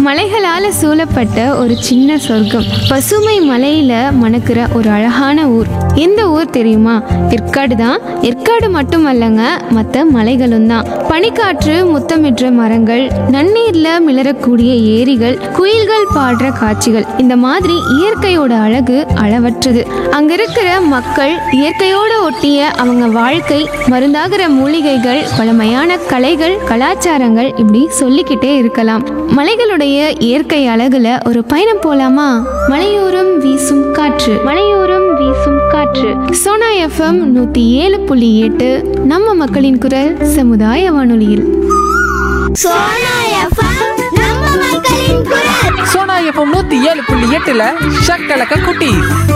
மலைகளால சூழப்பட்ட ஒரு சின்ன சொர்க்கம் பசுமை மலையில மணக்கிற ஒரு அழகான ஊர் எந்த ஊர் தெரியுமா ஏற்காடு தான் ஏற்காடு மட்டுமல்லங்க மற்ற மலைகளும் தான் பனிக்காற்று முத்தமிடுற மரங்கள் நன்னீர்ல மிளறக்கூடிய ஏரிகள் குயில்கள் பாடுற காட்சிகள் இந்த மாதிரி இயற்கையோட அழகு அளவற்றது அங்க இருக்கிற மக்கள் இயற்கையோட ஒட்டிய அவங்க வாழ்க்கை மருந்தாகிற மூலிகைகள் பழமையான கலைகள் கலாச்சாரங்கள் இப்படி சொல்லிக்கிட்டே இருக்கலாம் மலைகளுடைய இயற்கை அழகுல ஒரு பயணம் போலாமா மலையோரம் வீசும் காற்று மலையோரம் வீசும் காற்று சோனா எஃப்எம் நூத்தி ஏழு புள்ளி எட்டு நம்ம மக்களின் குரல் சமுதாய வானொலியில் சோனா எஃப்எம் நம்ம மக்களின் குரல் சோனா எஃப்எம் நூத்தி ஏழு புள்ளி எட்டுல ஷக்கலக்க குட்டி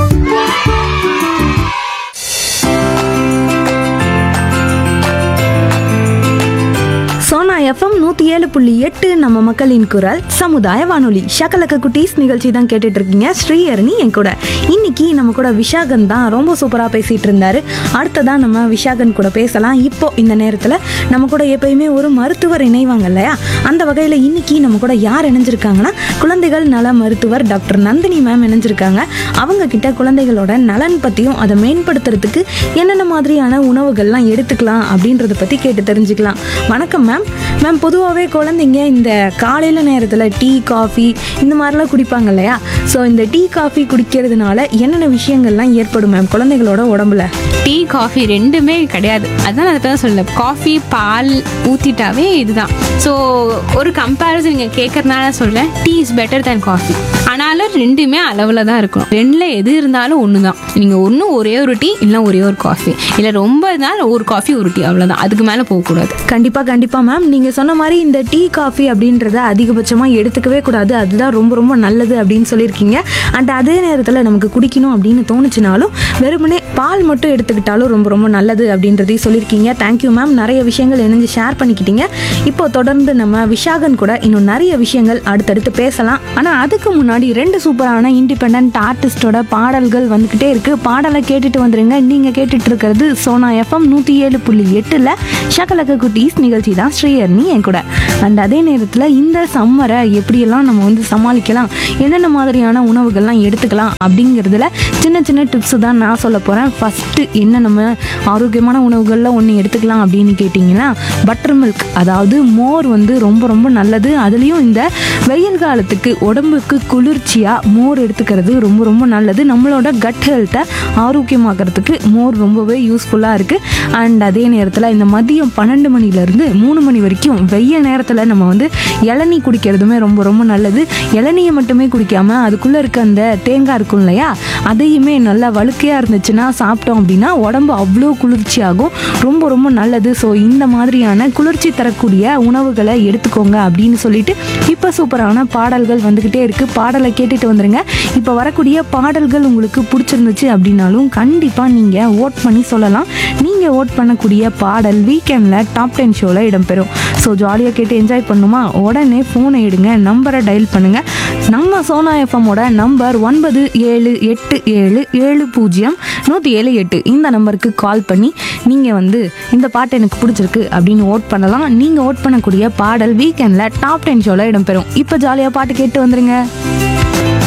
சோனா எஃப்எம் நூற்றி ஏழு புள்ளி எட்டு நம்ம மக்களின் குரல் சமுதாய வானொலி ஷக்கலக்க குட்டீஸ் நிகழ்ச்சி தான் கேட்டுட்டு இருக்கீங்க ஸ்ரீஹரணி என் கூட இன்னைக்கு நம்ம கூட விஷாகன் தான் ரொம்ப சூப்பராக பேசிட்டு இருந்தாரு அடுத்ததான் நம்ம விஷாகன் கூட பேசலாம் இப்போ இந்த நேரத்தில் நம்ம கூட எப்பயுமே ஒரு மருத்துவர் இணைவாங்க இல்லையா அந்த வகையில் இன்னைக்கு நம்ம கூட யார் இணைஞ்சிருக்காங்கன்னா குழந்தைகள் நல மருத்துவர் டாக்டர் நந்தினி மேம் இணைஞ்சிருக்காங்க அவங்க கிட்ட குழந்தைகளோட நலன் பற்றியும் அதை மேம்படுத்துறதுக்கு என்னென்ன மாதிரியான உணவுகள்லாம் எடுத்துக்கலாம் அப்படின்றத பற்றி கேட்டு தெரிஞ்சுக்கலாம் வணக்கம் மேம் மேம் பொதுவாகவே குழந்தைங்க இந்த காலையில் நேரத்தில் டீ காஃபி இந்த மாதிரிலாம் குடிப்பாங்க இல்லையா ஸோ இந்த டீ காஃபி குடிக்கிறதுனால என்னென்ன விஷயங்கள்லாம் ஏற்படும் மேம் குழந்தைகளோட உடம்புல டீ காஃபி ரெண்டுமே கிடையாது அதான் நான் தான் சொல்ல காஃபி பால் ஊற்றிட்டாவே இதுதான் ஸோ ஒரு கம்பேரிசன் நீங்கள் கேட்கறதுனால சொல்கிறேன் tea is better than coffee ஆனாலும் ரெண்டுமே அளவில் தான் இருக்கணும் ரெண்டில் எது இருந்தாலும் ஒன்று தான் நீங்கள் ஒன்று ஒரே ஒரு டீ இல்லை ஒரே ஒரு காஃபி இல்லை ரொம்ப இருந்தால் ஒரு காஃபி ஒரு டீ அவ்வளோதான் அதுக்கு மேலே போகக்கூடாது கண்டிப்பாக கண்டிப்பாக மேம் நீங்கள் சொன்ன மாதிரி இந்த டீ காஃபி அப்படின்றத அதிகபட்சமாக எடுத்துக்கவே கூடாது அதுதான் ரொம்ப ரொம்ப நல்லது அப்படின்னு சொல்லியிருக்கீங்க அண்ட் அதே நேரத்தில் நமக்கு குடிக்கணும் அப்படின்னு தோணுச்சுனாலும் வெறுமனே பால் மட்டும் எடுத்துக்கிட்டாலும் ரொம்ப ரொம்ப நல்லது அப்படின்றதையும் சொல்லியிருக்கீங்க தேங்க்யூ மேம் நிறைய விஷயங்கள் இணைஞ்சு ஷேர் பண்ணிக்கிட்டீங்க இப்போ தொடர்ந்து நம்ம விஷாகன் கூட இன்னும் நிறைய விஷயங்கள் அடுத்தடுத்து பேசலாம் ஆனால் அதுக்கு முன்னாடி ரெண்டு சூப்பரான இண்டிபெண்ட் ஆர்டிஸ்டோட பாடல்கள் வந்துக்கிட்டே இருக்கு பாடலை கேட்டுட்டு வந்துருங்க நீங்கள் கேட்டுட்டு இருக்கிறது சோனா எஃப்எம் நூற்றி ஏழு புள்ளி எட்டில் ஷகலக்க குட்டீஸ் நிகழ்ச்சி தான் ஸ்ரீயர்னி என் கூட அண்ட் அதே நேரத்தில் இந்த சம்மரை எப்படியெல்லாம் நம்ம வந்து சமாளிக்கலாம் என்னென்ன மாதிரியான உணவுகள்லாம் எடுத்துக்கலாம் அப்படிங்கிறதுல சின்ன சின்ன டிப்ஸ் தான் நான் சொல்ல போகிறேன் ஃபஸ்ட்டு என்ன நம்ம ஆரோக்கியமான உணவுகளில் ஒன்று எடுத்துக்கலாம் அப்படின்னு கேட்டிங்கன்னா பட்டர் மில்க் அதாவது மோர் வந்து ரொம்ப ரொம்ப நல்லது அதுலேயும் இந்த வெயில் காலத்துக்கு உடம்புக்கு குளிர்ச்சியாக மோர் எடுத்துக்கிறது ரொம்ப ரொம்ப நல்லது நம்மளோட கட் ஹெல்த்தை ஆரோக்கியமாக்கிறதுக்கு மோர் ரொம்பவே யூஸ்ஃபுல்லாக இருக்குது அண்ட் அதே நேரத்தில் இந்த மதியம் பன்னெண்டு மணிலேருந்து மூணு மணி வரைக்கும் வெய்ய நேரத்தில் நம்ம வந்து இளநீ குடிக்கிறதுமே ரொம்ப ரொம்ப நல்லது இளநியை மட்டுமே குடிக்காமல் அதுக்குள்ளே இருக்க அந்த தேங்காய் இருக்கும் இல்லையா அதையுமே நல்லா வழுக்கையாக இருந்துச்சுன்னா சாப்பிட்டோம் அப்படின்னா உடம்பு அவ்வளோ குளிர்ச்சியாகும் ரொம்ப ரொம்ப நல்லது ஸோ இந்த மாதிரியான குளிர்ச்சி தரக்கூடிய உணவுகளை எடுத்துக்கோங்க அப்படின்னு சொல்லிட்டு இப்போ சூப்பரான பாடல்கள் வந்துக்கிட்டே இருக்குது பாடலை கேட்டுட்டு வந்துருங்க இப்போ வரக்கூடிய பாடல்கள் உங்களுக்கு பிடிச்சிருந்துச்சு அப்படின்னாலும் கண்டிப்பாக நீங்கள் ஓட் பண்ணி சொல்லலாம் நீங்கள் ஓட் பண்ணக்கூடிய பாடல் வீக்கெண்டில் டாப் டென் ஷோவில் இடம்பெறும் ஸோ ஜாலியாக கேட்டு என்ஜாய் பண்ணுமா உடனே ஃபோனை எடுங்க நம்பரை டயல் பண்ணுங்கள் நம்ம சோனா எஃப்எம்மோட நம்பர் ஒன்பது ஏழு எட்டு ஏழு ஏழு பூஜ்ஜியம் நூற்றி ஏழு எட்டு இந்த நம்பருக்கு கால் பண்ணி நீங்கள் வந்து இந்த பாட்டு எனக்கு பிடிச்சிருக்கு அப்படின்னு ஓட் பண்ணலாம் நீங்கள் ஓட் பண்ணக்கூடிய பாடல் வீக்கெண்டில் டாப் டென் ஷோவில் இடம்பெறும் இப்போ ஜாலியாக பாட்டு கேட்டு வந்துருங்க